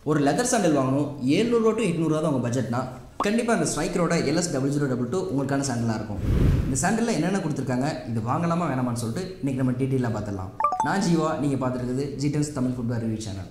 ஒரு leather sandal வாங்கணும் ஏழ்நூறுவா to எட்நூறுவா தான் உங்கள் பட்ஜெட்னா கண்டிப்பாக அந்த ஸ்ட்ரைக்கரோட LS double zero double two உங்களுக்கான சாண்டலாக இருக்கும் இந்த சாண்டலில் என்னென்ன கொடுத்துருக்காங்க இது வாங்கலாமா வேணாமான்னு சொல்லிட்டு இன்றைக்கி நம்ம டீட்டெயிலாக பார்த்துடலாம் நான் ஜீவா நீங்கள் பார்த்துருக்குது ஜிடன்ஸ் தமிழ் ஃபுட்பால் ரிவ்யூ சேனல்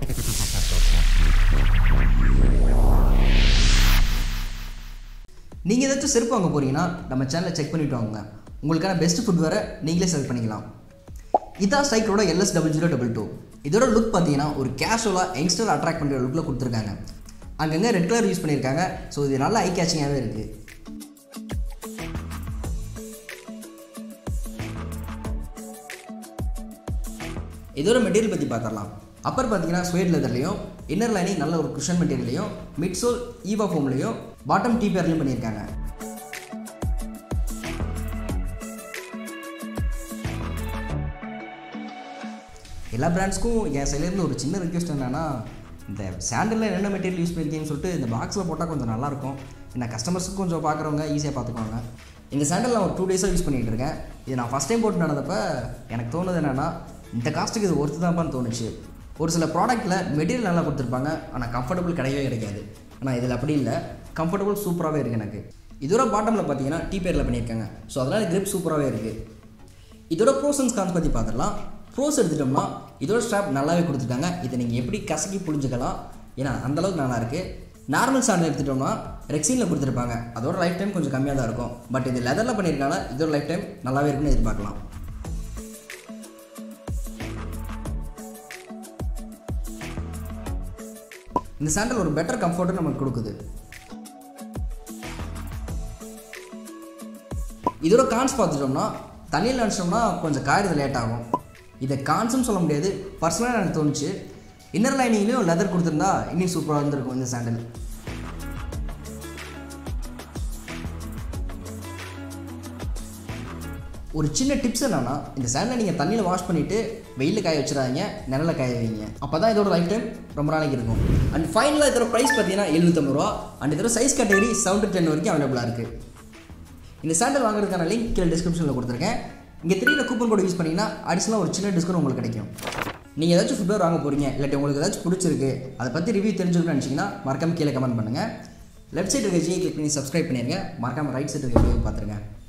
நீங்கள் ஏதாச்சும் செருப்பு வாங்க போகிறீங்கன்னா நம்ம சேனலை செக் பண்ணிட்டு வாங்க உங்களுக்கான பெஸ்ட் ஃபுட் வேறு நீங்களே செலக்ட் பண்ணிக்கலாம் இதான் ஸ்ட்ரைக்கரோட LS double zero double two இதோட லுக் பார்த்தீங்கன்னா ஒரு கேஷுவலாக யங்ஸ்டர் அட்ராக்ட் பண்ணுற லுக்கில் கொடுத்துருக்காங்க அங்கங்கே ரெட் கலர் யூஸ் பண்ணியிருக்காங்க ஸோ இது நல்லா ஐ கேச்சிங்காகவே இருக்குது இதோட மெட்டீரியல் பற்றி பார்த்துடலாம் அப்பர் பார்த்தீங்கன்னா ஸ்வேட் லெதர்லையும் இன்னர் லைனிங் நல்ல ஒரு குஷன் மெட்டீரியல்லையும் மிட்சோல் ஈவா ஃபோம்லையும் பாட்டம் டீ பேர்லையும் பண்ணியிருக்காங்க எல்லா பிராண்ட்ஸ்க்கும் என் சைட்லேருந்து ஒரு சின்ன ரிக்வெஸ்ட் என்னென்னா இந்த சாண்டலில் என்னென்ன மெட்டீரியல் யூஸ் பண்ணியிருக்கீங்கன்னு சொல்லிட்டு இந்த பாக்ஸில் போட்டால் கொஞ்சம் நல்லாயிருக்கும் என்ன கஸ்டமர்ஸுக்கு கொஞ்சம் பார்க்குறவங்க ஈஸியாக பார்த்துக்குவாங்க இந்த சாண்டல் நான் ஒரு டூ டேஸாக யூஸ் பண்ணிகிட்டு இருக்கேன் இது நான் ஃபஸ்ட் டைம் போட்டு நடந்தப்போ எனக்கு தோணுது என்னென்னா இந்த காஸ்ட்டுக்கு இது ஒர்த்து தான்ப்பான்னு தோணுச்சு ஒரு சில ப்ராடக்ட்டில் மெட்டீரியல் நல்லா கொடுத்துருப்பாங்க ஆனால் கம்ஃபர்டபுள் கிடையவே கிடைக்காது ஆனால் இதில் அப்படி இல்லை கம்ஃபர்டபுள் சூப்பராகவே இருக்குது எனக்கு இதோட பாட்டமில் பார்த்தீங்கன்னா டீ பேரில் பண்ணியிருக்காங்க ஸோ அதனால் கிரிப் சூப்பராகவே இருக்குது இதோட ப்ரோஸ் அண்ட் கான்ஸ் பற்றி பார்த்துடலாம் ப்ரோஸ் எடுத்துட்டோம்னா இதோட ஸ்ட்ராப் நல்லாவே கொடுத்துருக்காங்க இதை நீங்கள் எப்படி கசக்கி புரிஞ்சுக்கலாம் ஏன்னா அந்தளவுக்கு நல்லா இருக்குது நார்மல் சாண்டில் எடுத்துட்டோம்னா ரெக்ஸினில் கொடுத்துருப்பாங்க அதோட லைஃப் டைம் கொஞ்சம் கம்மியாக தான் இருக்கும் பட் இது லெதரில் பண்ணியிருக்காங்க இதோட லைஃப் டைம் நல்லாவே இருக்குன்னு எதிர்பார்க்கலாம் இந்த சாண்டல் ஒரு பெட்டர் கம்ஃபர்ட்டும் நமக்கு கொடுக்குது இதோட கான்ஸ் பார்த்துட்டோம்னா தண்ணியில் நினச்சோம்னா கொஞ்சம் காயுறது லேட் ஆகும் இதை கான்ஸ்னு சொல்ல முடியாது பர்சனலாக எனக்கு தோணுச்சு இன்னர் லைனிங்லேயும் லெதர் கொடுத்துருந்தா இன்னும் சூப்பராக இருந்திருக்கும் இந்த சாண்டல் ஒரு சின்ன டிப்ஸ் என்னன்னா இந்த சாண்டலை நீங்கள் தண்ணியில் வாஷ் பண்ணிவிட்டு வெயிலில் காய வச்சிடாதீங்க நிழலில் காய வைங்க அப்போ தான் இதோட லைஃப் டைம் ரொம்ப நாளைக்கு இருக்கும் அண்ட் ஃபைனலாக இதோட ப்ரைஸ் பார்த்தீங்கன்னா எழுநூற்றம்பது ரூபா அண்ட் இதோட size category seven to ten வரைக்கும் அவைலபிளாக இருக்குது இந்த சாண்டல் வாங்குறதுக்கான லிங்க் கீழே டிஸ்கிரிப்ஷனில் கொடுத்துருக்கேன் இங்கே த்ரீல கூப்பன் கோட் யூஸ் பண்ணிங்கன்னா அடிஷனலாக ஒரு சின்ன டிஸ்கவுண்ட் உங்களுக்கு கிடைக்கும் நீங்கள் ஏதாச்சும் ஃபுட்வேர் வாங்க போகிறீங்க இல்லாட்டி உங்களுக்கு ஏதாச்சும் பிடிச்சிருக்கு அதை பற்றி ரிவ்யூ தெரிஞ்சுக்கணும்னு நினச்சிங்கன்னா மறக்காம கீழே கமெண்ட் பண்ணுங்கள் லெஃப்ட் சைடு இருக்க ஜியை கிளிக் பண்ணி சப்ஸ்கிரைப் பண்ணிடுங்க மறக்காம ரைட் சைடு இருக்க வீடியோ பார்த்துருங்க